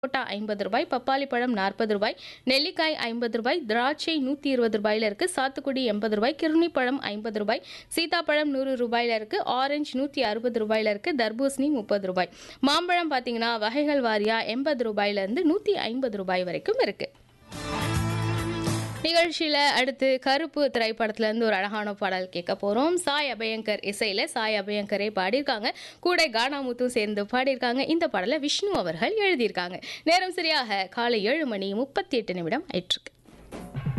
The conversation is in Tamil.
சப்போட்டா ஐம்பது ரூபாய் பப்பாளி பழம் நாற்பது ரூபாய் நெல்லிக்காய் ஐம்பது ரூபாய் திராட்சை நூற்றி இருபது ரூபாயில இருக்கு சாத்துக்குடி எண்பது ரூபாய் கிருணி பழம் ஐம்பது ரூபாய் சீதாப்பழம் நூறு ரூபாயில இருக்கு ஆரஞ்சு நூற்றி அறுபது ரூபாயில இருக்கு தர்பூசணி முப்பது ரூபாய் மாம்பழம் பார்த்தீங்கன்னா வகைகள் வாரியா எண்பது ரூபாயில இருந்து நூற்றி ஐம்பது ரூபாய் வரைக்கும் இருக்கு நிகழ்ச்சியில் அடுத்து கருப்பு திரைப்படத்துல இருந்து ஒரு அழகான பாடல் கேட்க போகிறோம் சாய் அபயங்கர் இசையில் சாய் அபயங்கரே பாடியிருக்காங்க கூட கானாமுத்தும் சேர்ந்து பாடியிருக்காங்க இந்த பாடலை விஷ்ணு அவர்கள் எழுதியிருக்காங்க நேரம் சரியாக காலை ஏழு மணி முப்பத்தி எட்டு நிமிடம் ஆயிட்டிருக்கு